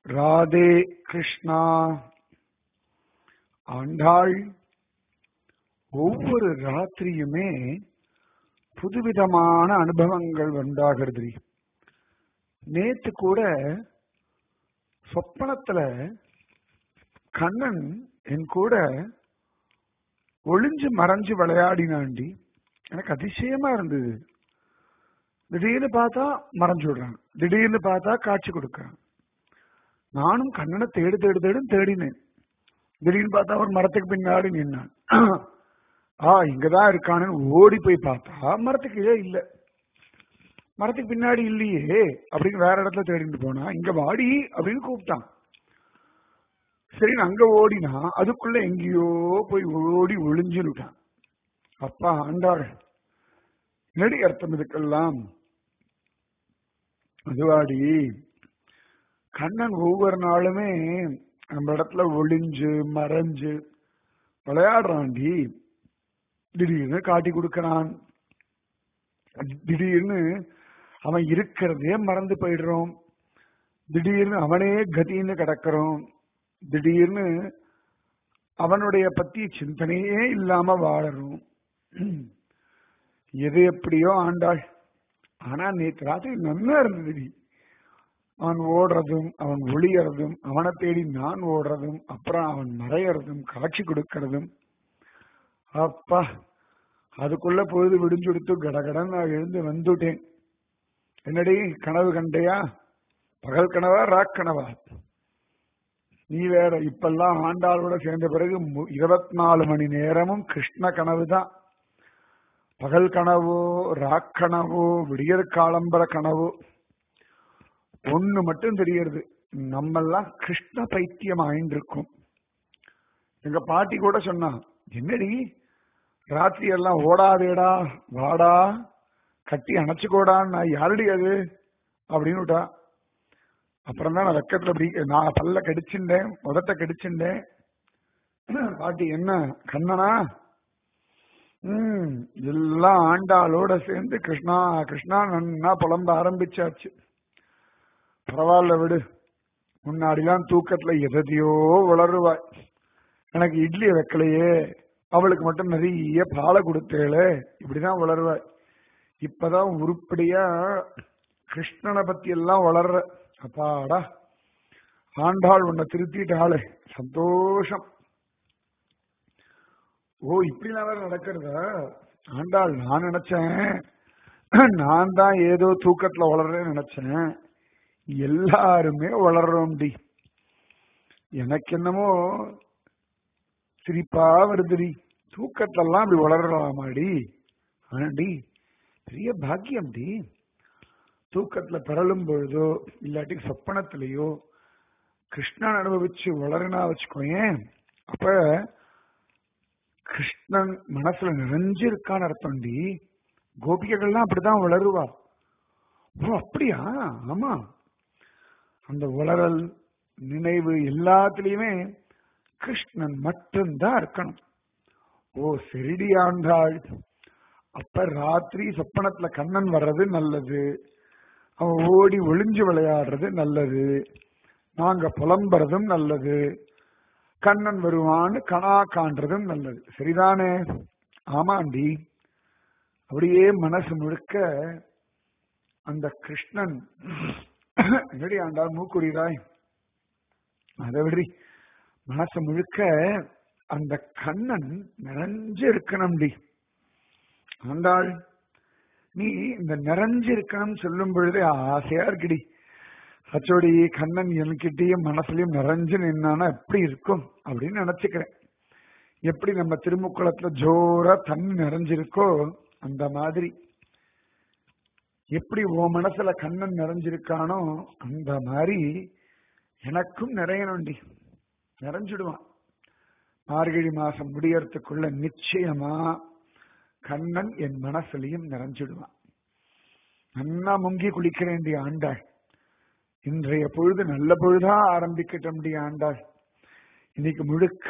ராதே கிருஷ்ணா ஆண்டாள் ஒவ்வொரு ராத்திரியுமே புதுவிதமான அனுபவங்கள் உண்டாகிறது நேத்து கூட சொப்பனத்துல கண்ணன் என் கூட ஒளிஞ்சு மறைஞ்சு விளையாடினாண்டி எனக்கு அதிசயமா இருந்தது திடீர்னு பார்த்தா மறைஞ்சு விடுறான் திடீர்னு பார்த்தா காட்சி கொடுக்கறான் நானும் கண்ணனை தேடு தேடு தேடும் தேடினேன் திடீர்னு பார்த்தா ஒரு மரத்துக்கு பின்னாடி நின்னான் ஆ இங்கதான் இருக்கானு ஓடி போய் பார்த்தா மரத்துக்கு கீழே இல்ல மரத்துக்கு பின்னாடி இல்லையே அப்படின்னு வேற இடத்துல தேடிட்டு போனா இங்க வாடி அப்படின்னு கூப்பிட்டான் சரி அங்க ஓடினா அதுக்குள்ள எங்கேயோ போய் ஓடி ஒளிஞ்சுட்டான் அப்பா ஆண்டாள் நெடி அர்த்தம் இதுக்கெல்லாம் அதுவாடி கண்ணன் ஒவ்வொரு நாளுமே நம்ம இடத்துல ஒளிஞ்சு மறைஞ்சு விளையாடுறான்டி திடீர்னு காட்டி கொடுக்கறான் திடீர்னு அவன் இருக்கிறதே மறந்து போயிடுறோம் திடீர்னு அவனே கதின்னு கிடக்கிறோம் திடீர்னு அவனுடைய பத்தி சிந்தனையே இல்லாம வாழறோம் எது எப்படியோ ஆண்டாள் ஆனா நேற்று ராத்திரி நல்லா இருந்தது அவன் ஓடுறதும் அவன் ஒளியறதும் அவனை தேடி நான் ஓடுறதும் அப்புறம் அவன் மறையறதும் காட்சி கொடுக்கறதும் அப்பா அதுக்குள்ள பொழுது விடிஞ்சுடுத்து கடகடன் நான் எழுந்து வந்துட்டேன் என்னடி கனவு கண்டையா பகல் கனவா ராக்கனவா நீ வேற இப்பெல்லாம் ஆண்டாளோட சேர்ந்த பிறகு இருபத்தி நாலு மணி நேரமும் கிருஷ்ண கனவு தான் பகல் கனவோ ராக்கனவோ விடியற் காலம்பர கனவோ ஒண்ணு மட்டும் தெரியறது நம்மெல்லாம் கிருஷ்ண பைத்தியம் ஆயின்றிருக்கும் எங்க பாட்டி கூட சொன்னா என்னடி ராத்திரி எல்லாம் ஓடாதேடா வாடா கட்டி அணைச்சுக்கோடான்னு நான் யாருடி அது அப்படின்னு விட்டா அப்புறம் தான் நான் வெக்கத்துல அப்படி நான் பல்ல கடிச்சுட்டேன் உதட்ட கடிச்சுட்டேன் பாட்டி என்ன கண்ணனா உம் எல்லாம் ஆண்டாளோட சேர்ந்து கிருஷ்ணா கிருஷ்ணா நன்னா புலம்ப ஆரம்பிச்சாச்சு பரவாயில்ல விடு முன்னாடிலாம் தூக்கத்துல எதையோ வளருவாய் எனக்கு இட்லி வைக்கலையே அவளுக்கு மட்டும் நிறைய பாலை கொடுத்தேளே இப்படிதான் வளருவாய் இப்பதான் உருப்படியா கிருஷ்ணனை பத்தி எல்லாம் வளர்ற அப்பாடா ஆண்டாள் உன்னை திருத்திட்டாளே சந்தோஷம் ஓ இப்படிலாம் வேற நடக்கிறதா ஆண்டாள் நான் நினைச்சேன் நான் தான் ஏதோ தூக்கத்துல வளர்றேன்னு நினைச்சேன் எல்லாருமே வளர்றோம்டி எனக்கு என்னமோ சிரிப்பா வருதுடி தூக்கத்தெல்லாம் அப்படி வளரலாமாடி ஆனாடி பெரிய பாக்கியம்டி தூக்கத்துல பிறழும் பொழுதோ இல்லாட்டி சொப்பனத்திலேயோ கிருஷ்ணன் அனுபவிச்சு வளருனா வச்சுக்கோயேன் அப்ப கிருஷ்ணன் மனசுல நிறைஞ்சிருக்கான்னு அர்த்தம்டி கோபிகைகள்லாம் அப்படிதான் வளருவா ஓ அப்படியா ஆமா அந்த வளரல் நினைவு எல்லாத்துலயுமே கிருஷ்ணன் மட்டும்தான் இருக்கணும் ஓ செரிடி ஆண்டாள் அப்ப ராத்திரி சொப்பனத்துல கண்ணன் வர்றது நல்லது அவன் ஓடி ஒளிஞ்சு விளையாடுறது நல்லது நாங்க புலம்புறதும் நல்லது கண்ணன் வருவான்னு கணா காண்றதும் நல்லது சரிதானே ஆமாண்டி அப்படியே மனசு முழுக்க அந்த கிருஷ்ணன் என்னடி ஆண்டாள் மூக்குறிதாய் அதை விடி மனசு முழுக்க அந்த கண்ணன் நிறைஞ்சு இருக்கணும்டி ஆண்டாள் நீ இந்த நிறைஞ்சு இருக்கணும் சொல்லும் பொழுதே ஆசையா இருக்குடி அச்சோடி கண்ணன் என்கிட்டயும் மனசுலயும் நிறைஞ்சு நின்னானா எப்படி இருக்கும் அப்படின்னு நினைச்சுக்கிறேன் எப்படி நம்ம திருமுக்குளத்துல ஜோரா தண்ணி நிறைஞ்சிருக்கோ அந்த மாதிரி எப்படி உன் மனசுல கண்ணன் நிறைஞ்சிருக்கானோ அந்த மாதிரி எனக்கும் நிறையணும்டி நிறைஞ்சிடுவான் மார்கழி மாசம் முடியறதுக்குள்ள நிச்சயமா கண்ணன் என் மனசுலையும் நிறைஞ்சிடுவான் நன்னா முங்கி குளிக்கிறேன்டி ஆண்டாள் இன்றைய பொழுது நல்ல பொழுதா ஆரம்பிக்கட்டும்டி ஆண்டாள் இன்னைக்கு முழுக்க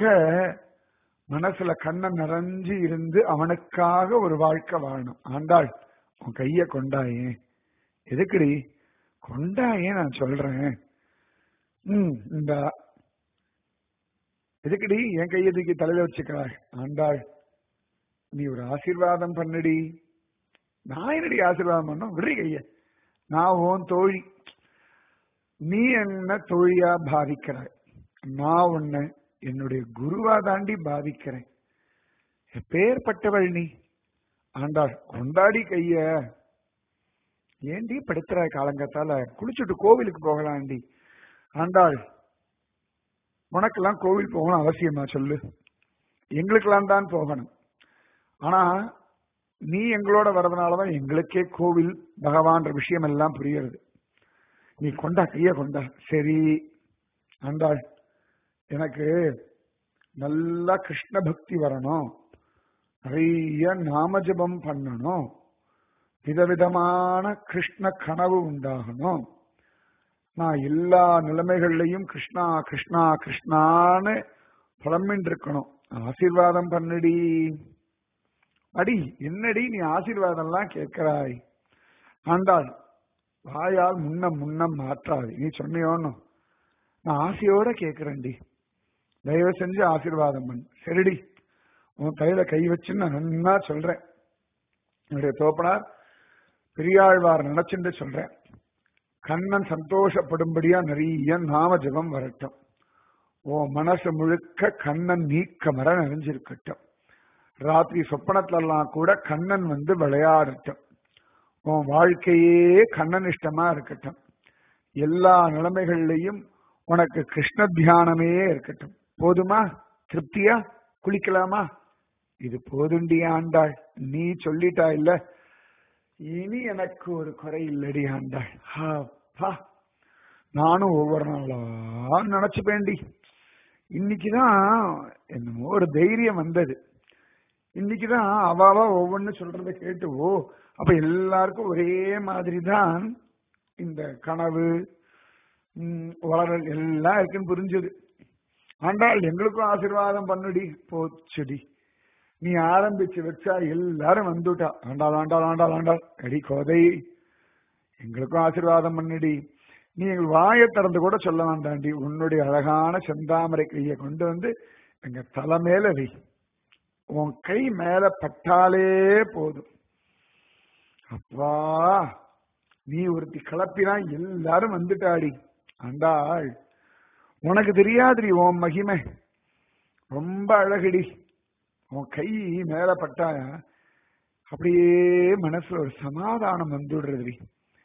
மனசுல கண்ணன் நிறைஞ்சு இருந்து அவனுக்காக ஒரு வாழ்க்கை வாழணும் ஆண்டாள் உன் கைய கொண்டாயே எதுக்குடி கொண்டாயே நான் சொல்றேன் ம் இந்த எதுக்குடி என் கையை தூக்கி தலையில வச்சுக்கிறாய் ஆண்டாள் நீ ஒரு ஆசீர்வாதம் பண்ணுடி நான் என்னடி ஆசீர்வாதம் பண்ணும் விடுறி கைய நான் உன் தோழி நீ என்ன தோழியா பாவிக்கிறாய் நான் உன்னை என்னுடைய குருவா தாண்டி பாவிக்கிறேன் எப்பேற்பட்டவள் நீ ஆண்டாள் கொண்டாடி கைய ஏண்டி படுத்துறாய் காலங்கத்தால குளிச்சுட்டு கோவிலுக்கு போகலாண்டி ஆண்டாள் உனக்கெல்லாம் கோவில் போகணும் அவசியமா சொல்லு எங்களுக்கெல்லாம் தான் போகணும் ஆனா நீ எங்களோட வர்றதுனாலதான் எங்களுக்கே கோவில் பகவான்ற விஷயம் எல்லாம் புரியுறது நீ கொண்டா கைய கொண்டா சரி ஆண்டாள் எனக்கு நல்லா கிருஷ்ண பக்தி வரணும் நிறைய நாமஜபம் பண்ணணும் விதவிதமான கிருஷ்ண கனவு உண்டாகணும் நான் எல்லா நிலைமைகள்லையும் கிருஷ்ணா கிருஷ்ணா கிருஷ்ணான்னு புலம்பின்னு இருக்கணும் ஆசீர்வாதம் பண்ணுடி அடி என்னடி நீ ஆசீர்வாதம்லாம் கேட்கிறாய் ஆண்டாள் வாயால் முன்ன முன்ன மாற்றாது நீ சொன்னியோன்னு நான் ஆசையோட கேட்கிறேன்டி தயவு செஞ்சு ஆசீர்வாதம் பண்ணு சரிடி உன் தலையில கை வச்சுன்னு நான் நன்னா சொல்றேன் என்னுடைய தோப்பனார் பெரியாழ்வார் நினைச்சுட்டு சொல்றேன் கண்ணன் சந்தோஷப்படும்படியா நிறைய நாம ஜபம் வரட்டும் ஓ மனசு முழுக்க கண்ணன் நீக்க மர நிறைஞ்சிருக்கட்டும் ராத்திரி சொப்பனத்துல எல்லாம் கூட கண்ணன் வந்து விளையாடட்டும் உன் வாழ்க்கையே கண்ணன் இஷ்டமா இருக்கட்டும் எல்லா நிலைமைகள்லையும் உனக்கு கிருஷ்ண தியானமே இருக்கட்டும் போதுமா திருப்தியா குளிக்கலாமா இது போதுண்டி ஆண்டாள் நீ சொல்லிட்டா இல்ல இனி எனக்கு ஒரு குறை இல்லடி ஆண்டாள் அப்பா நானும் ஒவ்வொரு நாளா நினைச்சுப்பேண்டி இன்னைக்குதான் என்னமோ ஒரு தைரியம் வந்தது இன்னைக்குதான் அவாவா ஒவ்வொன்னு சொல்றத கேட்டு ஓ அப்ப எல்லாருக்கும் ஒரே மாதிரி தான் இந்த கனவு ம், வளரல் எல்லாம் இருக்குன்னு புரிஞ்சது ஆண்டாள் எங்களுக்கும் ஆசீர்வாதம் பண்ணுடி போச்சுடி நீ ஆரம்பிச்சு வச்சா எல்லாரும் வந்துட்டா ஆண்டாள் ஆண்டாள் ஆண்டாள் ஆண்டாள் அடி கோதை எங்களுக்கும் ஆசீர்வாதம் பண்ணுடி நீ எங்கள் வாயை திறந்து கூட சொல்ல வேண்டாண்டி உன்னுடைய அழகான செந்தாமரை கையை கொண்டு வந்து எங்க தலை மேல வை உன் கை மேல பட்டாலே போதும் அப்பா நீ ஒருத்தி கிளப்பினா எல்லாரும் வந்துட்டாடி ஆண்டாள் உனக்கு தெரியாதுடி உன் மகிமை ரொம்ப அழகுடி உன் கை மேல பட்டா அப்படியே மனசுல ஒரு சமாதானம் வந்துடுறதுடி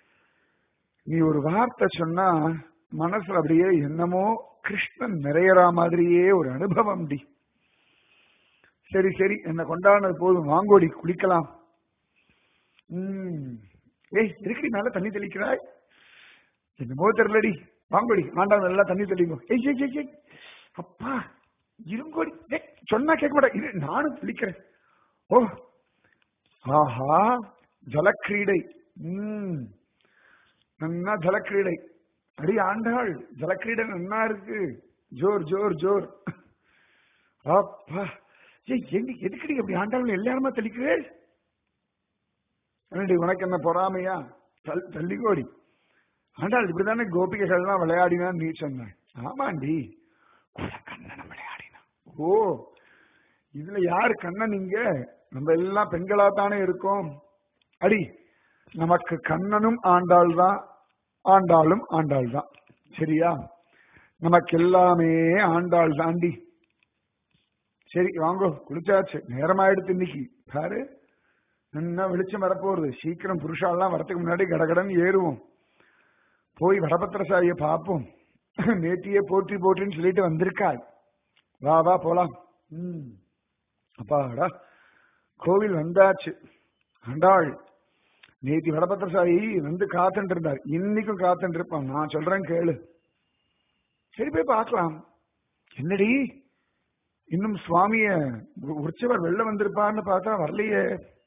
நீ ஒரு வார்த்தை சொன்னா மனசுல அப்படியே என்னமோ கிருஷ்ணன் நிறையற மாதிரியே ஒரு அனுபவம் டி சரி சரி என்ன கொண்டாடினது போதும் வாங்கோடி குளிக்கலாம் உம் ஏய் இருக்குடி மேல தண்ணி தெளிக்கிறாய் என்னமோ தெரியலடி வாங்கோடி ஆண்டாள் நல்லா தண்ணி தெளிங்க ஏய் ஏய் ஏய், ஏய் அப்பா இருங்கோடி ஏய் சொன்னா கேட்க மாட்டேன் இரு நானும் தெளிக்கிறேன் ஓ ஆஹா ஜலக்கிரீடை உம் நன்னா ஜலக்கிரீடை அடி ஆண்டாள் ஜலக்கிரீடை நன்னா இருக்கு ஜோர் ஜோர் ஜோர் அப்பா ஏய் எங்க எதுக்கடி அப்படி ஆண்டாள் எல்லாருமா தெளிக்கிறேன் என்னடி உனக்கு என்ன பொறாமையா தள்- தள்ளிக்கோடி ஆண்டாள் இப்படிதானே கோபிகைகள்லாம் விளையாடினான்னு நீ சொன்ன ஆமாண்டி கூட கண்ணன் விளையாடினா ஓ இதுல யாரு கண்ணன் இங்க நம்ம எல்லாம் பெண்களா தானே இருக்கோம் அடி நமக்கு கண்ணனும் ஆண்டாள் தான் ஆண்டாளும் ஆண்டாள் தான் சரியா நமக்கு எல்லாமே ஆண்டாள் தாண்டி சரி வாங்கோ குளிச்சாச்சு நேரமாயிடுத்து இன்னைக்கு பாரு என்ன வெளிச்சம் வரப்போறது சீக்கிரம் புருஷாலாம் வரதுக்கு முன்னாடி கடகடன் ஏறுவோம் போய் வடபத்திரசாலிய பார்ப்போம் நேத்தியே போற்றி போற்றின்னு சொல்லிட்டு வந்திருக்காள் வா வா போலாம் ம் அப்பாடா கோவில் வந்தாச்சு ஆண்டாள் நேத்தி வடபத்திரசாயி வந்து காத்துட்டு இருந்தார் இன்னைக்கும் காத்துட்டு இருப்பான் நான் சொல்றேன் கேளு சரி போய் பார்க்கலாம் என்னடி இன்னும் சுவாமிய உ- உற்சவர் வெளில வந்திருப்பார்னு பார்த்தா வரலையே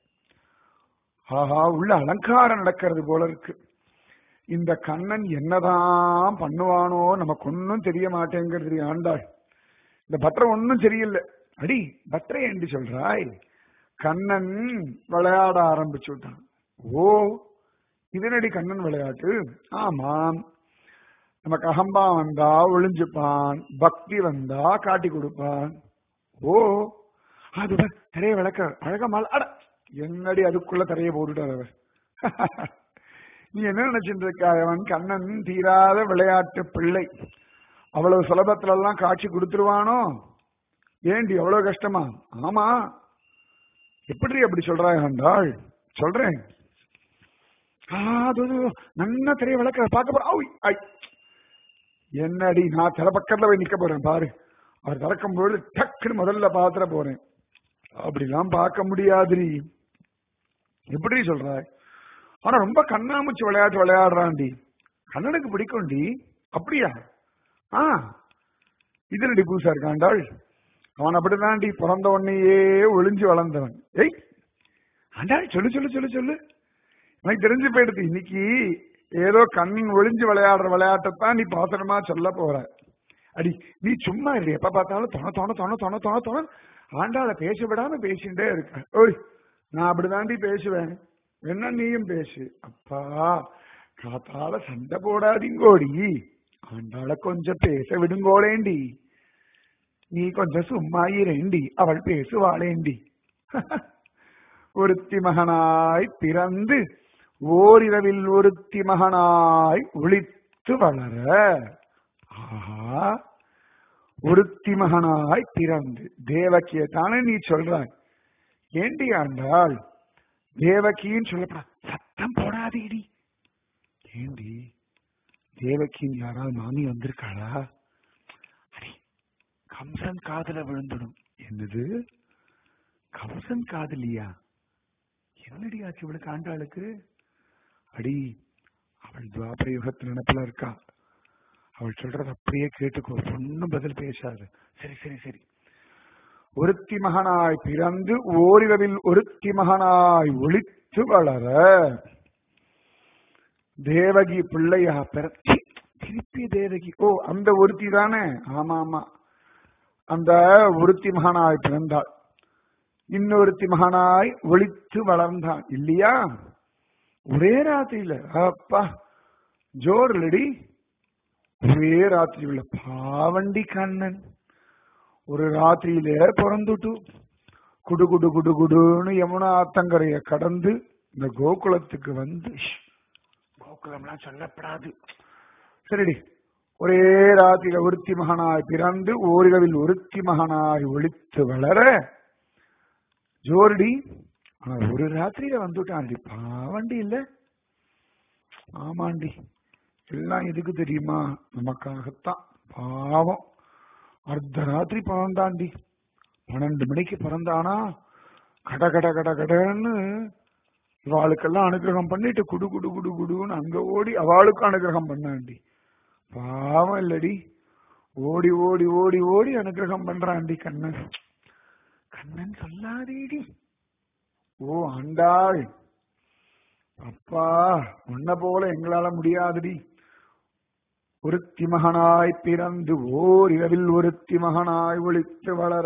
ஆஹா உள்ள அலங்காரம் நடக்கிறது போல இருக்கு இந்த கண்ணன் என்னதான் பண்ணுவானோ நமக்கு ஒன்னும் தெரிய மாட்டேங்கிறது ஆண்டாள் இந்த பத்திரம் ஒன்னும் சரியில்லை அடி பத்திரை என்று சொல்றாய் கண்ணன் விளையாட ஆரம்பிச்சு விட்டான் ஓ இதனடி கண்ணன் விளையாட்டு ஆமாம் நமக்கு அகம்பா வந்தா ஒளிஞ்சுப்பான் பக்தி வந்தா காட்டி கொடுப்பான் ஓ அது பார், திரைய விளக்க அழகமால் அட என்னடி அதுக்குள்ள திரைய போட்டுட்டார் அவர் நீ என்ன நினைச்சிட்டு இருக்க அவன் கண்ணன் தீராத விளையாட்டு பிள்ளை அவ்வளவு சுலபத்துல எல்லாம் காட்சி கொடுத்துருவானோ ஏண்டி அவ்வளவு கஷ்டமா ஆமா எப்படி அப்படி சொல்றாய் ஆண்டாள் சொல்றேன் ஆ, அது அது, நன்னா தெரிய விளக்க பார்க்க போற ஔ, ஐ. என்னடி நான் சில பக்கத்துல போய் நிக்க போறேன் பாரு அவர் திறக்கும் பொழுது டக்குன்னு முதல்ல பாத்திர போறேன் அப்படிலாம் பார்க்க முடியாதுரி எப்படி சொல்றாய் ஆனா ரொம்ப கண்ணாமூச்சி விளையாட்டு விளையாடுறான்டி கண்ணனுக்கு பிடிக்கும்டி அப்படியா ஆ இது நடி பூசா இருக்காண்டாள் அவன் அப்படிதான்டி பிறந்த உடனேயே ஒளிஞ்சு வளர்ந்தவன் ஏய் ஆண்டாள் சொல்லு சொல்லு சொல்லு சொல்லு எனக்கு தெரிஞ்சு போயிடுது இன்னைக்கு ஏதோ கண்ணன் ஒளிஞ்சு விளையாடுற விளையாட்டைத்தான் நீ பாத்திரமா சொல்ல போற அடி நீ சும்மா இல்லை எப்ப பார்த்தாலும் தொண தொண தொண தொண தொண தொண ஆண்டாள பேச விடாம பேசிட்டே இருக்க ஓய் நான் அப்படிதாண்டி பேசுவேன் என்ன நீயும் பேசு அப்பா காத்தால சண்டை போடாதீங்கோடி ஆண்டாள கொஞ்சம் பேச விடுங்கோளேண்டி நீ கொஞ்சம் சும்மா இரேண்டி அவள் பேசுவாளேண்டி ஒருத்தி மகனாய் பிறந்து ஓரிரவில் ஒருத்தி மகனாய் ஒளித்து வளர ஆஹா ஒருத்தி மகனாய் பிறந்து தேவக்கிய தானே நீ சொல்றாய் ஏண்டி ஆண்டாள் தேவகின்னு சொல்லப்படா சத்தம் போடாதேடி ஏண்டி தேவகின்னு யாராவது மாமி வந்திருக்காளா அடி கம்சன் காதுல விழுந்துடும் என்னது கம்சன் காதலியா என்னடி ஆச்சு இவளுக்கு ஆண்டாளுக்கு அடி அவள் துவாபர யுகத்து நினப்புல இருக்கா அவள் சொல்றது அப்படியே கேட்டுக்கோ ஒன்னும் பதில் பேசாது சரி சரி சரி ஒருத்தி மகனாய் பிறந்து ஓரிரவில் ஒருத்தி மகனாய் ஒளித்து வளர தேவகி பிள்ளையா பிற சி, திருப்பி தேவகி ஓ அந்த ஒருத்தி தானே ஆமா ஆமா அந்த ஒருத்தி மகனாய் பிறந்தாள் இன்னொருத்தி மகனாய் ஒளித்து வளர்ந்தான் இல்லையா ஒரே ராத்திரியில அப்பா ஜோர் இல்லடி ஒரே ராத்திரி உள்ள பாவண்டி கண்ணன் ஒரு ராத்திரியில பிறந்துட்டு குடு குடு குடு குடுன்னு யமுனா ஆத்தங்கரைய கடந்து இந்த கோகுலத்துக்கு வந்து ஷ், கோகுலம்லாம் சொல்லப்படாது சரிடி ஒரே ராத்திரியில ஒருத்தி மகனாய் பிறந்து ஓரிரவில் ஒருத்தி மகனாய் ஒளித்து வளர ஜோர்டி ஆனா ஒரு ராத்திரியில வந்துட்டான்டி பாவண்டி இல்ல ஆமாண்டி எல்லாம் எதுக்கு தெரியுமா நமக்காகத்தான் பாவம் அர்த்த ராத்திரி பிறந்தாண்டி பன்னெண்டு மணிக்கு பிறந்தானா கட கட கட கடன்னு இவாளுக்கெல்லாம் அனுகிரகம் பண்ணிட்டு குடு குடு குடு குடுன்னு அங்க ஓடி அவளுக்கும் அனுகிரகம் பண்ணாண்டி பாவம் இல்லடி ஓடி ஓடி ஓடி ஓடி அனுகிரகம் பண்றான்டி கண்ணன் கண்ணன் சொல்லாதேடி ஓ ஆண்டாள் அப்பா உன்ன போல எங்களால முடியாதுடி ஒருத்தி மகனாய் பிறந்து ஓர் இரவில் ஒருத்தி மகனாய் ஒளித்து வளர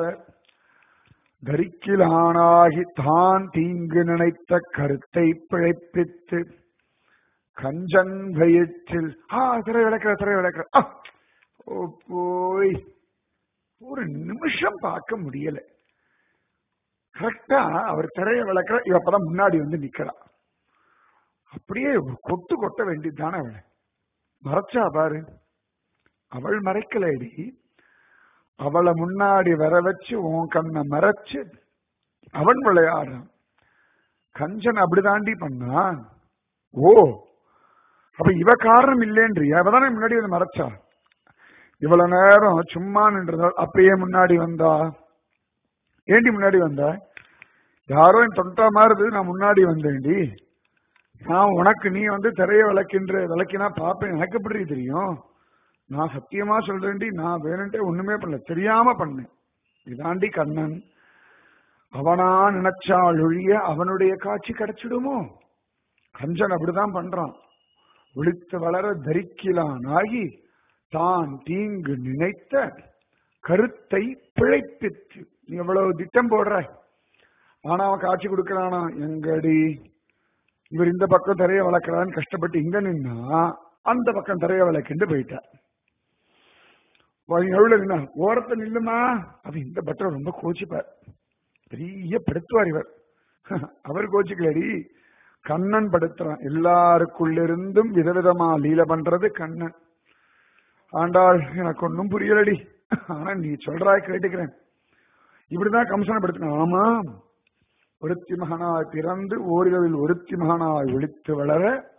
தரிக்கிலானாகி தான் தீங்கு நினைத்த கருத்தை பிழைப்பித்து கஞ்சன் வயிற்றில் ஆ திரை விளக்கிற திரை விளக்கிற ஆ, ஓ போய் ஒரு நிமிஷம் பார்க்க முடியல கரெக்டா அவர் திரைய விளக்குற இவ அப்பதான் முன்னாடி வந்து நிக்கிறா அப்படியே ஒரு கொட்டு கொட்ட வேண்டியதுதானே அவளை மறைச்சா பாரு அவள் மறைக்கலடி அவளை முன்னாடி வர வச்சு உன் கண்ணை மறைச்சு அவன் விளையாடுறான் கஞ்சன் அப்படிதாண்டி பண்ணான் ஓ அப்ப இவ காரணம் இல்லைன்றியா இவதானே முன்னாடி வந்து மறைச்சா இவ்வளவு நேரம் சும்மா நின்றதால் அப்பயே முன்னாடி வந்தா ஏண்டி முன்னாடி வந்தா யாரோ என் தொண்டா மாறுது நான் முன்னாடி வந்தேன்டி நான் உனக்கு நீ வந்து திரைய விளக்கின்ற விளக்கினா பாப்பேன் எனக்கு எப்படி தெரியும் நான் சத்தியமா சொல்றேன்டி நான் வேணுன்ட்டே ஒண்ணுமே பண்ணல தெரியாம பண்ணேன் இதாண்டி கண்ணன் அவனா நினைச்சால் ஒழிய அவனுடைய காட்சி கிடைச்சிடுமோ கஞ்சன் அப்படிதான் பண்றான் ஒளித்து வளர தரிக்கிலானாகி தான் தீங்கு நினைத்த கருத்தை பிழைப்பித்து நீ எவ்வளவு திட்டம் போடுற ஆனா அவன் காட்சி கொடுக்கறானா எங்கடி இவர் இந்த பக்கம் தரைய வளர்க்கறான்னு கஷ்டப்பட்டு இங்க நின்னா அந்த பக்கம் திரைய விளக்கிண்டு போயிட்டார் எவ்வளவு என்ன ஓரத்தை நில்லுமா அது இந்த பட்டர் ரொம்ப கோச்சிப்பார் பெரிய படுத்துவார் இவர் அவர் கோச்சிக்கலடி கண்ணன் படுத்துறான் எல்லாருக்குள்ளிருந்தும் விதவிதமா லீல பண்றது கண்ணன் ஆண்டாள் எனக்கு ஒன்னும் புரியலடி ஆனா நீ சொல்றாய் கேட்டுக்கிறேன் இப்படிதான் கம்சனை படுத்தின ஆமா ஒருத்தி மகனாய் பிறந்து ஓரிரவில் ஒருத்தி மகனாய் ஒழித்து வளர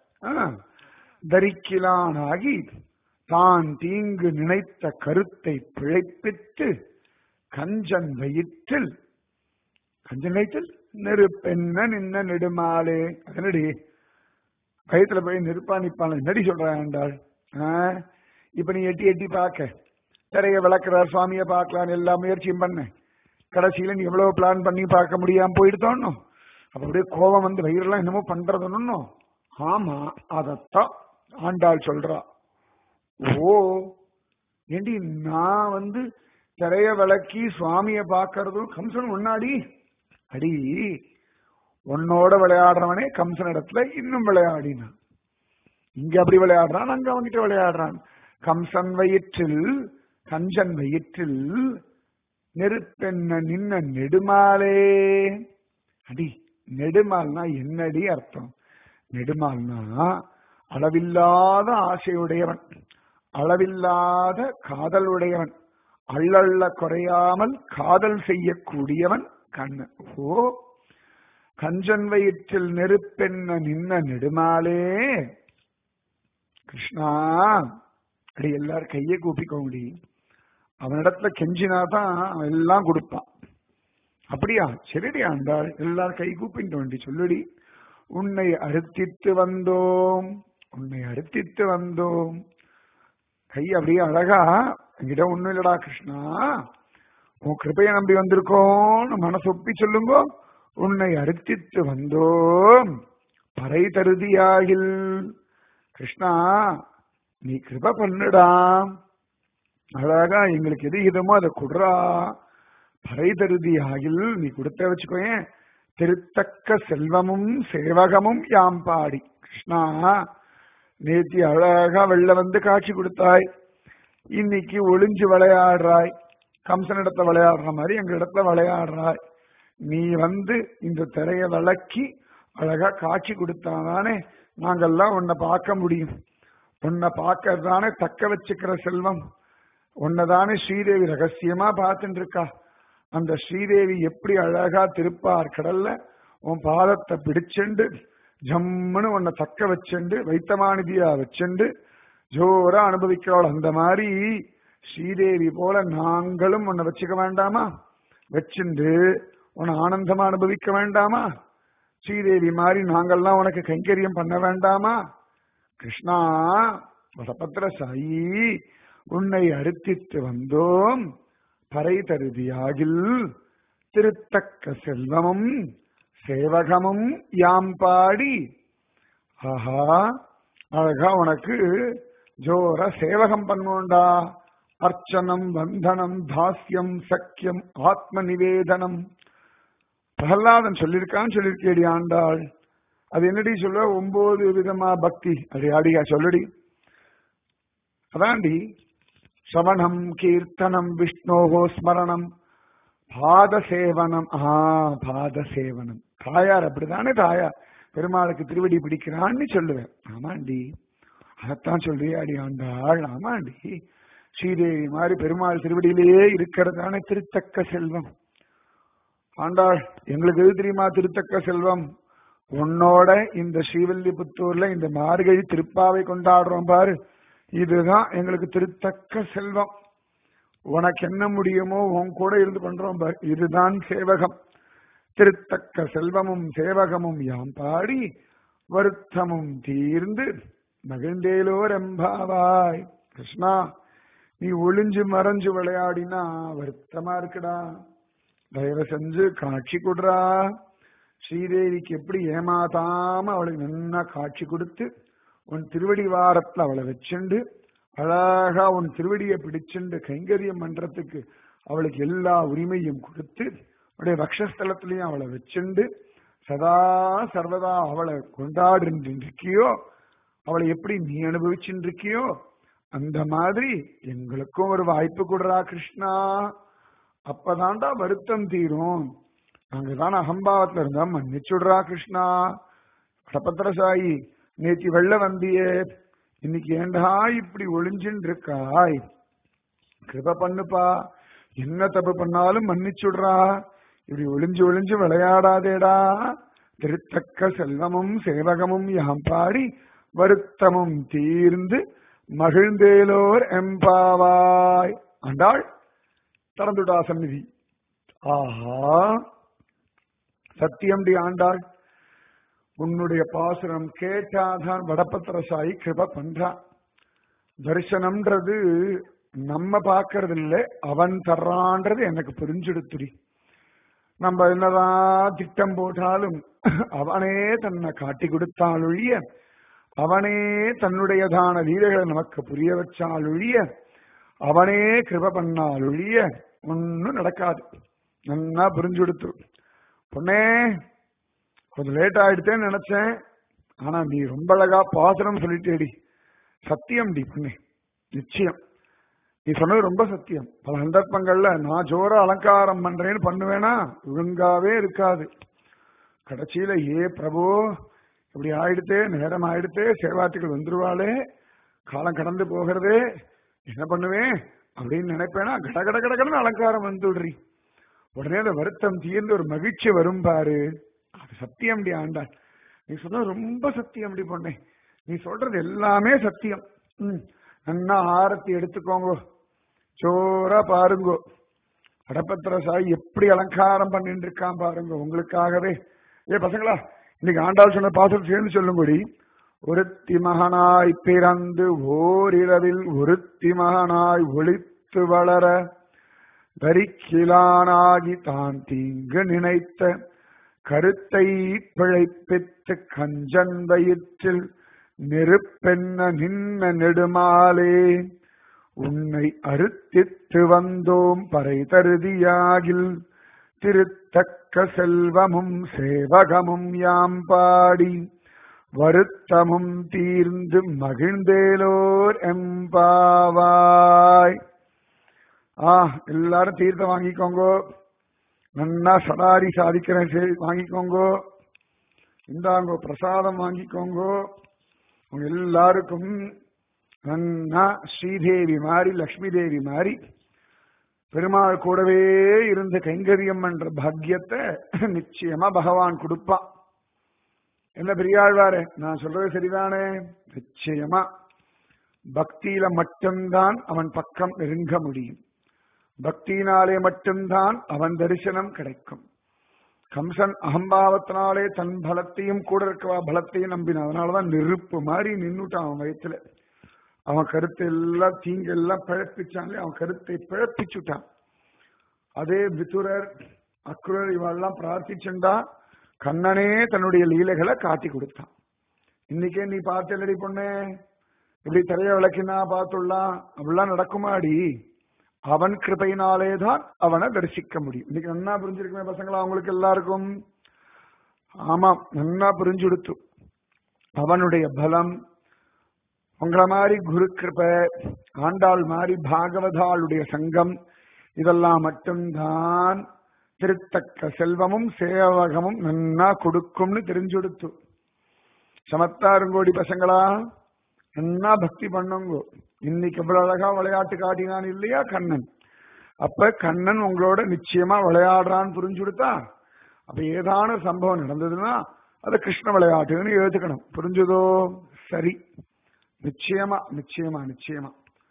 தரிக்கிலானாகி தான் தீங்கு நினைத்த கருத்தை பிழைப்பித்து கஞ்சன் வயிற்றில் கஞ்சன் வயிற்றில் நெருப்பென்ன நின்ன நெடுமாலே அதனடி வயிற்றுல போய் நெருப்பா நிப்பான நடி சொல்றான் ஆண்டாள் இப்ப நீ எட்டி எட்டி பார்க்க திரைய விளக்குற சுவாமிய பார்க்கலாம் எல்லா முயற்சியும் பண்ண கடைசியில நீ எவ்வளவு பிளான் பண்ணி பார்க்க முடியாம போயிடுதோன்னு அப்ப அப்படியே கோபம் வந்து வயிறுலாம் என்னமோ பண்றதுன்னு ஆமா அதத்தான் ஆண்டாள் சொல்றா ஓ ஏண்டி நான் வந்து திரைய விளக்கி சுவாமிய பாக்குறதும் கம்சன் முன்னாடி அடி உன்னோட விளையாடுறவனே கம்சன் இடத்துல இன்னும் விளையாடினான் இங்க அப்படி விளையாடுறான் அங்க அவன்கிட்ட விளையாடுறான் கம்சன் வயிற்றில் கஞ்சன் வயிற்றில் நெருப்பென்ன நின்ன நெடுமாலே அடி நெடுமால்னா என்னடி அர்த்தம் நெடுமால்னா அளவில்லாத ஆசையுடையவன் அளவில்லாத காதல் உடையவன் அள்ளள்ள குறையாமல் காதல் செய்யக்கூடியவன் கண்ணன் ஓ கஞ்சன் வயிற்றில் நெருப்பென்ன நின்ன நெடுமாலே கிருஷ்ணா அப்படி எல்லாரும் கையை கூப்பிக்க முடியும் அவனிடத்துல கெஞ்சினாதான் அவன் எல்லாம் கொடுப்பான் அப்படியா சரிடி ஆண்டாள் எல்லாரும் கை கூப்பிட்டு வேண்டி சொல்லுடி உன்னை அறுத்தித்து வந்தோம் உன்னை அறுத்தித்து வந்தோம் கை அப்படியே அழகா என்கிட்ட ஒண்ணும் இல்லடா கிருஷ்ணா உன் கிருப்பையை நம்பி வந்திருக்கோம்னு மனசு ஒப்பி சொல்லுங்க உன்னை அறுத்தித்து வந்தோம் பறை தருதியாகில் கிருஷ்ணா நீ கிருப பண்ணுடா அழகா எங்களுக்கு எது இதமோ அதை குடுறா பறை தருதியாகில் நீ கொடுத்த வச்சுக்கோயேன் திருத்தக்க செல்வமும் சேவகமும் யாம் பாடி கிருஷ்ணா நேத்தி அழகா வெள்ள வந்து காட்சி கொடுத்தாய் இன்னைக்கு ஒளிஞ்சு விளையாடுறாய் கம்சன் இடத்துல விளையாடுற மாதிரி எங்க இடத்துல விளையாடுறாய் நீ வந்து இந்த திரைய விளக்கி அழகா காட்சி கொடுத்தாதானே நாங்கெல்லாம் உன்னை பார்க்க முடியும் உன்னை பார்க்கறதானே தக்க வச்சுக்கிற செல்வம் உன்னதானே ஸ்ரீதேவி ரகசியமா பார்த்துட்டு இருக்கா அந்த ஸ்ரீதேவி எப்படி அழகா திருப்பார் கடல்ல உன் பாதத்தை பிடிச்சுண்டு ஜம்முன்னு உன்னை தக்க வச்சுண்டு வைத்தமானிதியா வச்சுண்டு ஜோரா அனுபவிக்கிறவள் அந்த மாதிரி ஸ்ரீதேவி போல நாங்களும் உன்னை வச்சுக்க வேண்டாமா வச்சுண்டு உன்னை ஆனந்தமா அனுபவிக்க வேண்டாமா ஸ்ரீதேவி மாதிரி நாங்கள்லாம் உனக்கு கைங்கரியம் பண்ண வேண்டாமா கிருஷ்ணா வடபத்திர சாயி உன்னை அறுத்தித்து வந்தோம் பறை தருதியாகில் திருத்தக்க செல்வமும் சேவகமும் யாம் பாடி ஆஹா அழகா உனக்கு ஜோர சேவகம் பண்ணுவோண்டா அர்ச்சனம் வந்தனம் தாஸ்யம் சக்கியம் ஆத்ம நிவேதனம் பிரகலாதன் சொல்லியிருக்கான்னு சொல்லியிருக்கேடி ஆண்டாள் அது என்னடி சொல்ல ஒன்பது விதமா பக்தி அது அடியா சொல்லடி அதாண்டி சவணம் கீர்த்தனம் விஷ்ணோகோ ஸ்மரணம் பாத சேவனம் ஆ பாத சேவனம் தாயார் அப்படிதானே தாயார் பெருமாளுக்கு திருவடி பிடிக்கிறான்னு சொல்லுவேன் ஆமாண்டி அதைத்தான் சொல்றியே அடி ஆண்டாள் ஆமாண்டி ஸ்ரீதேவி மாதிரி பெருமாள் திருவடியிலேயே இருக்கிறதானே திருத்தக்க செல்வம் ஆண்டாள் எங்களுக்கு எது தெரியுமா திருத்தக்க செல்வம் உன்னோட இந்த ஸ்ரீவில்லிபுத்தூர்ல இந்த மார்கழி திருப்பாவை கொண்டாடுறோம் பாரு இதுதான் எங்களுக்கு திருத்தக்க செல்வம் உனக்கு என்ன முடியுமோ உன் கூட இருந்து பண்றோம் பாரு இதுதான் சேவகம் திருத்தக்க செல்வமும் சேவகமும் யாம் பாடி வருத்தமும் தீர்ந்து மகிழ்ந்தேலோ ரெம்பாவாய் கிருஷ்ணா நீ ஒளிஞ்சு மறைஞ்சு விளையாடினா வருத்தமா இருக்குடா தயவு செஞ்சு காட்சி கொடுறா ஸ்ரீதேவிக்கு எப்படி ஏமாத்தாம அவளுக்கு நன்னா காட்சி கொடுத்து உன் திருவடி வாரத்துல அவளை வச்சுண்டு அழகா உன் திருவடியை பிடிச்சுண்டு கைங்கரியம் பண்றதுக்கு அவளுக்கு எல்லா உரிமையும் கொடுத்து அவளுடைய வக்ஷஸ்தலத்திலையும் அவளை வச்சுண்டு சதா சர்வதா அவளை கொண்டாடுகின்றிருக்கியோ அவளை எப்படி நீ அனுபவிச்சுட்டு இருக்கியோ அந்த மாதிரி எங்களுக்கும் ஒரு வாய்ப்பு கொடுறா கிருஷ்ணா அப்பதான்டா வருத்தம் தீரும் அங்கதான் அகம்பாவத்துல இருந்தா மன்னிச்சுடுறா கிருஷ்ணா கடப்பத்திரசாயி நேத்தி வெள்ள வந்தியே இன்னைக்கு ஏண்டா இப்படி ஒளிஞ்சுன்னு இருக்காய் கிருப பண்ணுப்பா என்ன தப்பு பண்ணாலும் மன்னிச்சுடுறா இப்படி ஒளிஞ்சு ஒளிஞ்சு விளையாடாதேடா திருத்தக்க செல்வமும் சேவகமும் யாம் பாடி வருத்தமும் தீர்ந்து மகிழ்ந்தேலோர் எம்பாவாய் ஆண்டாள் திறந்துடா சந்நிதி ஆஹா சத்தியம்டி ஆண்டாள் உன்னுடைய பாசுரம் கேட்டாதான் வடபத்திரசாயி கிருப பண்றா தரிசனம்ன்றது நம்ம பாக்குறது இல்ல அவன் தர்றான்றது எனக்கு புரிஞ்சுடுத்துடி நம்ம என்னதான் திட்டம் போட்டாலும் அவனே தன்னை காட்டி கொடுத்தாலொழிய அவனே தன்னுடையதான லீலைகளை நமக்கு புரிய வச்சாலொழிய அவனே கிருப பண்ணாலொழிய ஒன்னும் நடக்காது நல்லா புரிஞ்சு கொடுத்து பொண்ணே கொஞ்சம் லேட் ஆயிடுத்தேன்னு நினைச்சேன் ஆனா நீ ரொம்ப அழகா பாசனம் சொல்லிட்டேடி சத்தியம் டி பொண்ணே நிச்சயம் நீ சொன்னது ரொம்ப சத்தியம் பல சந்தர்ப்பங்கள்ல நான் ஜோர அலங்காரம் பண்றேன்னு பண்ணுவேனா ஒழுங்காவே இருக்காது கடைசியில ஏ பிரபு இப்படி ஆயிடுத்தே நேரம் ஆயிடுத்தே சேவாத்திகள் வந்துருவாளே காலம் கடந்து போகிறதே என்ன பண்ணுவேன் அப்படின்னு நினைப்பேனா கட கட கட கடன்னு அலங்காரம் வந்துடுறி உடனே அந்த வருத்தம் தீர்ந்து ஒரு மகிழ்ச்சி வரும் பாரு அது சத்தியம் டி ஆண்டாள் நீ சொன்னது ரொம்ப சத்தியம் அப்படி பொண்ணே நீ சொல்றது எல்லாமே சத்தியம் ம் நன்னா ஆரத்தி எடுத்துக்கோங்க சோரா பாருங்கோ அடப்பத்திர சாய் எப்படி அலங்காரம் பண்ணிட்டு இருக்கான் பாருங்க உங்களுக்காகவே ஏ பசங்களா இன்னைக்கு ஆண்டாள் சொன்ன பாசல் சேர்ந்து சொல்லுங்கடி ஒருத்தி மகனாய் பிறந்து ஓரிரவில் ஒருத்தி மகனாய் ஒளித்து வளர தரிக்கிலானாகி தான் தீங்கு நினைத்த கருத்தை பிழைப்பித்து கஞ்சன் வயிற்றில் நெருப்பென்ன நின்ன நெடுமாலே உன்னை அறுத்தித்து வந்தோம் பறை தருதியாகில் திருத்தக்க செல்வமும் சேவகமும் யாம் பாடி வருத்தமும் தீர்ந்து மகிழ்ந்தேலோர் எம்பாவாய் ஆ எல்லாரும் தீர்த்தம் வாங்கிக்கோங்கோ நன்னா சடாரி சாதிக்கிறேன் சரி வாங்கிக்கோங்கோ இந்தாங்கோ பிரசாதம் வாங்கிக்கோங்கோ உங்க எல்லாருக்கும் நன்னா ஸ்ரீதேவி மாதிரி லக்ஷ்மி தேவி மாதிரி பெருமாள் கூடவே இருந்த கைங்கரியம் என்ற பாக்கியத்தை நிச்சயமா பகவான் கொடுப்பான் என்ன பெரியாழ்வாரு நான் சொல்றது சரிதானே நிச்சயமா பக்தியில மட்டும்தான் அவன் பக்கம் நெருங்க முடியும் பக்தியினாலே மட்டும்தான் அவன் தரிசனம் கிடைக்கும் கம்சன் அகம்பாவத்தினாலே தன் பலத்தையும் கூட இருக்கவா பலத்தையும் நம்பினான் அதனாலதான் நெருப்பு மாதிரி நின்னுட்டான் அவன் வயத்துல அவன் கருத்தை எல்லாம் தீங்கு எல்லாம் பிழப்பிச்சான்லே அவன் கருத்தை பிழப்பிச்சுட்டான் அதே விதுரர் அக்ரூரர் இவெல்லாம் பிரார்த்திச்சுண்டா கண்ணனே தன்னுடைய லீலைகளை காட்டி கொடுத்தான் இன்னைக்கே நீ பார்த்தல்லடி பொண்ணே இப்படி திரைய விளக்கினா பார்த்துடலாம் அப்படிலாம் நடக்குமாடி அவன் கிருபையினாலே தான் அவனை தரிசிக்க முடியும் இன்னைக்கு நன்னா புரிஞ்சிருக்குமே பசங்களா அவங்களுக்கு எல்லாருக்கும் ஆமா நன்னா புரிஞ்சு கொடுத்து அவனுடைய பலம் உங்களை மாதிரி குரு கிருப ஆண்டாள் மாதிரி பாகவதாளுடைய சங்கம் இதெல்லாம் மட்டும்தான் திருத்தக்க செல்வமும் சேவகமும் நன்னா கொடுக்கும்னு தெரிஞ்சு கொடுத்து சமத்தாருங்கோடி பசங்களா நன்னா பக்தி பண்ணுங்கோ இன்னைக்கு இவ்வளவு அழகா விளையாட்டு காட்டினான் இல்லையா கண்ணன் அப்ப கண்ணன் உங்களோட நிச்சயமா விளையாடுறான்னு புரிஞ்சு கொடுத்தா அப்ப ஏதான சம்பவம் நடந்ததுன்னா அதை கிருஷ்ண விளையாட்டுன்னு எழுத்துக்கணும் புரிஞ்சுதோ சரி நிச்சயமா நிச்சயமா நிச்சயமா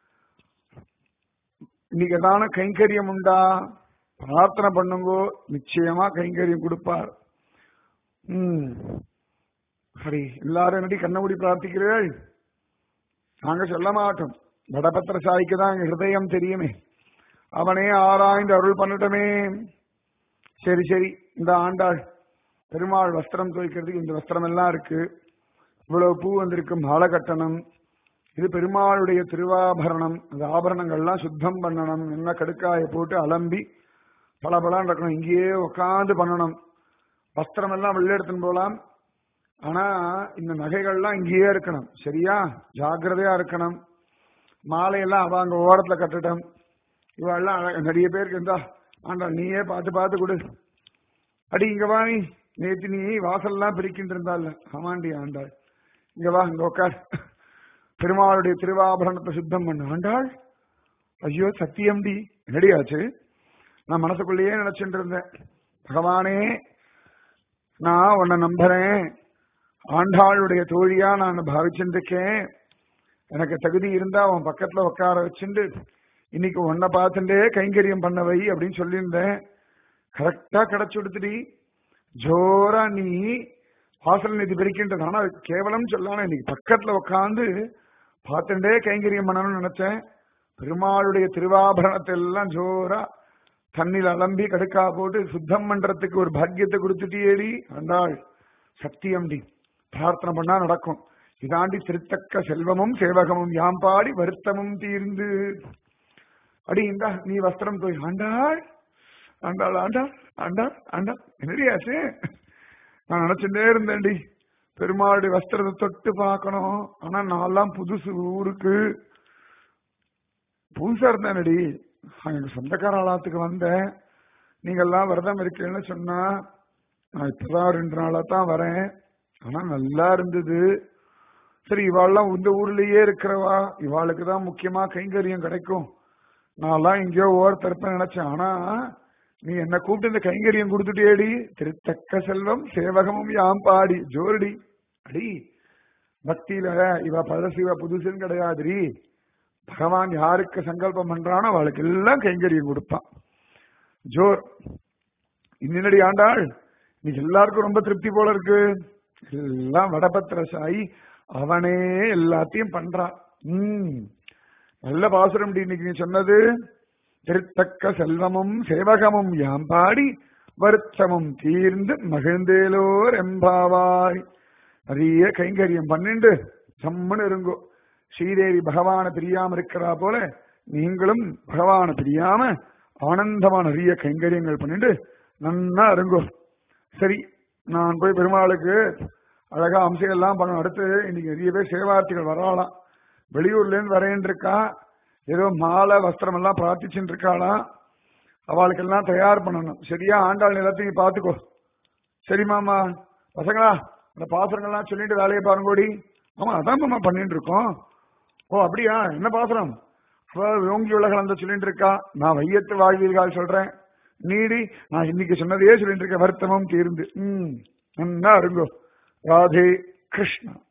இன்னைக்கு ஏதான கைங்கரியம் உண்டா பிரார்த்தனை பண்ணுங்கோ நிச்சயமா கைங்கரியம் கொடுப்பார் ம் சரி எல்லாரும் என்னடி கண்ணமுடி பிரார்த்திக்கிறீர்கள் நாங்க சொல்ல மாட்டோம் வடபத்திர சாய்க்கு தான் எங்க ஹிருதயம் தெரியுமே அவனே ஆராய்ந்து அருள் பண்ணட்டமே சரி சரி இந்த ஆண்டாள் பெருமாள் வஸ்திரம் துவைக்கிறதுக்கு இந்த வஸ்திரம் எல்லாம் இருக்கு இவ்வளவு பூ வந்திருக்கு மாலை கட்டணம் இது பெருமாளுடைய திருவாபரணம் அந்த ஆபரணங்கள்லாம் சுத்தம் பண்ணணும் என்ன கடுக்காய போட்டு அலம்பி பல பலம் இருக்கணும் இங்கேயே உட்காந்து பண்ணணும் வஸ்திரம் எல்லாம் வெளில எடுத்துன்னு போகலாம் ஆனா இந்த நகைகள்லாம் இங்கேயே இருக்கணும் சரியா ஜாக்கிரதையா இருக்கணும் மாலையெல்லாம் அவ அங்க ஓரத்துல கட்டட்டும் இவெல்லாம் அழகா- நிறைய பேருக்கு இருந்தா ஆண்டா நீயே பார்த்து பார்த்து கொடு அடி இங்க வா நீ நேத்து நீ வாசல்லாம் பிரிக்கிட்டு இருந்தால ஆமாண்டி ஆண்டாள் இங்க வா இங்க உட்கார் பெருமாளுடைய திருவாபரணத்தை சுத்தம் பண்ண ஆண்டாள் ஐயோ சத்தியம்டி என்னடி ஆச்சு நான் மனசுக்குள்ளேயே நினைச்சிட்டு இருந்தேன் பகவானே நான் உன்னை நம்புறேன் ஆண்டாளுடைய தோழியா நான் பாவிச்சுட்டு இருக்கேன் எனக்கு தகுதி இருந்தா உன் பக்கத்துல உட்கார வச்சுண்டு இன்னைக்கு உன்னை பார்த்துட்டே கைங்கரியம் பண்ண வை அப்படின்னு சொல்லியிருந்தேன் கரெக்டா கிடைச்சு கொடுத்துடி ஜோரா நீ வாசல் நிதி பிரிக்கின்றது ஆனா அது கேவலம் சொல்லாம இன்னைக்கு பக்கத்துல உட்காந்து பார்த்துட்டே கைங்கரியம் பண்ணணும்னு நினைச்சேன் பெருமாளுடைய திருவாபரணத்தை எல்லாம் ஜோரா தண்ணில் அலம்பி கடுக்கா போட்டு சுத்தம் பண்றதுக்கு ஒரு பாக்கியத்தை கொடுத்துட்டியேடி ஆண்டாள் சத்தியம்டி பிரார்த்தனை பண்ணா நடக்கும் இதாண்டி திருத்தக்க செல்வமும் சேவகமும் யாம் பாடி வருத்தமும் தீர்ந்து அடி இந்தா நீ வஸ்திரம் போய் ஆண்டாள் ஆண்டாள் ஆண்டாள் ஆண்டாள் ஆண்டாள் என்னடியாச்சு நான் நினைச்சுட்டே இருந்தேன்டி பெருமாளுடைய வஸ்திரத்தை தொட்டு பார்க்கணும் ஆனா நான்லாம் புதுசு ஊருக்கு புதுசா இருந்தேனடி எங்க சொந்தக்கார ஆளாத்துக்கு வந்தேன் நீங்கெல்லாம் விரதம் இருக்கீங்கன்னு சொன்னா நான் இப்பதான் ரெண்டு நாளா தான் வரேன் ஆனா நல்லா இருந்தது சரி இவாள்லாம் இந்த ஊர்லயே இருக்கிறவா இவாளுக்கு தான் முக்கியமா கைங்கரியம் கிடைக்கும் நான்லாம் எங்கேயோ ஓரத்திருப்பேன் நினைச்சேன் ஆனா நீ என்ன கூப்பிட்டு இந்த கைங்கரியம் கொடுத்துட்டேடி திருத்தக்க செல்வம் சேவகமும் யாம் பாடி ஜோரடி அடி பக்தியில இவ பழசு இவ புதுசுன்னு கிடையாதுடி பகவான் யாருக்கு சங்கல்பம் பண்றானோ அவளுக்கு எல்லாம் கைங்கரியம் கொடுப்பான் ஜோர் இன்னடி ஆண்டாள் இன்னைக்கு எல்லாருக்கும் ரொம்ப திருப்தி போல இருக்கு எல்லாம் வடபத்திர சாயி அவனே எல்லாத்தையும் பண்றான் உம் நல்ல பாசுரம் இன்னைக்கு நீ சொன்னது திருத்தக்க செல்வமும் சேவகமும் யாம் பாடி வருத்தமும் தீர்ந்து மகிழ்ந்தேலோர் எம்பாவாய் நிறைய கைங்கரியம் பண்ணிண்டு சம்மன்னு இருங்கோ ஸ்ரீதேவி பகவான பிரியாம இருக்கிறா போல நீங்களும் பகவான பிரியாம ஆனந்தமா நிறைய கைங்கரியங்கள் பண்ணிட்டு நன்னா இருங்கோ சரி நான் போய் பெருமாளுக்கு அழகா அம்சம் எல்லாம் பண்ணணும் அடுத்து இன்னைக்கு நிறைய பேர் சேவார்த்திகள் வராளாம் வெளியூர்ல இருந்து வரேன் இருக்கா ஏதோ மாலை வஸ்திரம் எல்லாம் பிரார்த்திச்சுட்டு இருக்காளாம் அவளுக்கெல்லாம் தயார் பண்ணணும் சரியா ஆண்டாள் எல்லாத்தையும் பார்த்துக்கோ சரி மாமா பசங்களா இந்த பாசுரங்கள்லாம் சொல்லிட்டு வேலையை பாருங்கோடி ஆமா அதான் மாமா பண்ணிட்டு இருக்கோம் ஓ அப்படியா என்ன பாசுரம் அவ ஓங்கி உலகம் அந்த சொல்லிட்டு இருக்கா நான் வையத்து வாழ்வீர்கள் சொல்றேன் நீடி நான் இன்னைக்கு சொன்னதையே சொல்லிட்டு இருக்கேன் வருத்தமும் தீர்ந்து ம் நன்னா இருங்கோ ராதே கிருஷ்ணா